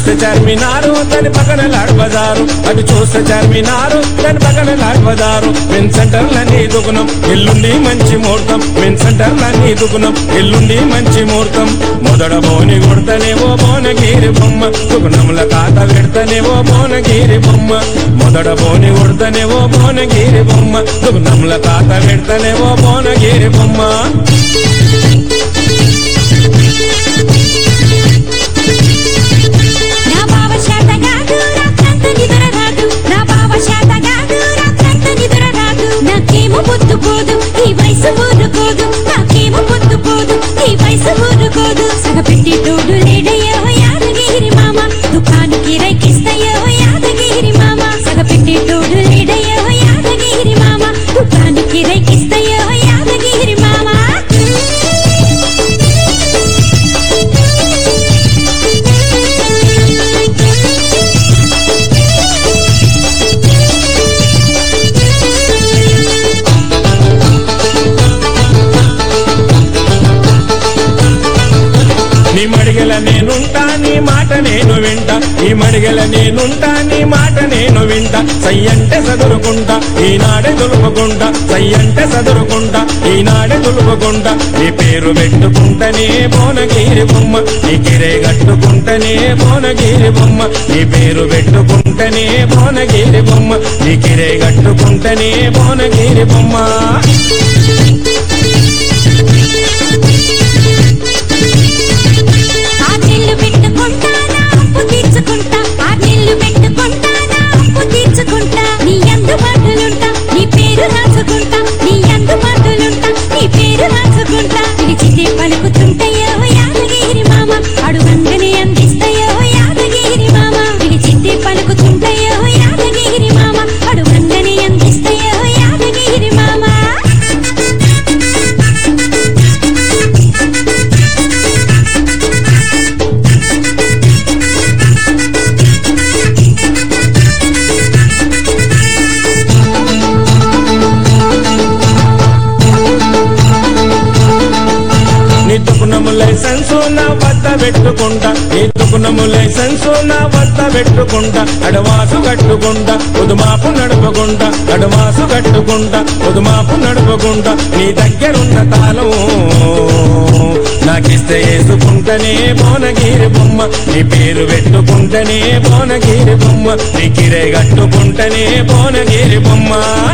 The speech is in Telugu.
చూస్తే చార్మినారు దాని పక్కన లాడ్ బజారు అటు చూస్తే చార్మినారు దాని పక్కన లాడ్ బజారు మెన్ సెంటర్ లని దుకుణం ఎల్లుండి మంచి ముహూర్తం మెన్ సెంటర్ లని దుకుణం ఎల్లుండి మంచి ముహూర్తం మొదట బోని కొడతనేవో బోనగిరి బొమ్మ దుకుణముల కాత పెడతనేవో బోనగిరి బొమ్మ మొదట బోని కొడతనేవో బోనగిరి బొమ్మ దుకుణముల కాత పెడతనేవో బోనగిరి బొమ్మ నా బావ శాతగాడు రాత్రంతా నిద్ర రాదు నా బావ శాతగాడు రాత్రంతా నిద్ర రాదు నాకేమో పొద్దు పోదు ఈ వయసు ఊరుకోదు నాకేమో పొద్దు పోదు ఈ వయసు ఊరుకోదు సగపెట్టి తోడు లేడయ్యో యాదగిరి మామ దుకాణానికి రైకిస్తయ్యో యాదగిరి మామ సగపెట్టి తోడు లేడయ్యో యాదగిరి మామ దుకాణానికి రైకిస్తయ్యో యాదగిరి మామ నీ మడిగల నేనుంటా నీ మాట నేను వింటా నీ మడిగల నేనుంటా నీ మాట నేను వింటా సై అంటే చదురుకుంటా ఈనాడే దులుపుకుంటా సై అంటే చదురుకుంటా ఈనాడే దులుపుకుంటా నీ పేరు పెట్టుకుంటనే బోనగిరి బొమ్మ నీ కిరే కట్టుకుంటనే బోనగిరి బొమ్మ నీ పేరు పెట్టుకుంటనే బోనగిరి బొమ్మ నీ కిరే కట్టుకుంటనే బోనగిరి బొమ్మ ఆర్నెల్లు పెట్టుకుంటానా అప్పు తీర్చుకుంటా ఆర్నెల్లు పెట్టుకుంటానా అప్పు తీర్చుకుంటా నీ అందుబాటులుంటా నీ పేరు రాసుకుంటా నీ అందుబాటులుంటా నీ పేరు రాసుకుంటా పిలిచితే పలుకుతుంటాయో యాదగిరి మామ అడుగంగనే అందిస్తాయో యాదగిరి మామ పిలిచితే పలుకుతుంటాయో యాదగిరి మామ అడుగంగనే అందిస్తాయో యాదగిరి మామ నీ తుకునము లైసెన్సు నా వద్ద పెట్టుకుంటా నీ తుకునము లైసెన్సు నా వద్ద పెట్టుకుంటా అడవాసు కట్టుకుంటా ఉదుమాపు నడుపుకుంటా అడవాసు కట్టుకుంటా ఉదుమాపు నడుపుకుంటా నీ దగ్గరున్న తాళం నాకిస్తే వేసుకుంటనే బోనగిరి బొమ్మ నీ పేరు పెట్టుకుంటనే బోనగిరి బొమ్మ నీ కిరే కట్టుకుంటనే బోనగిరి బొమ్మ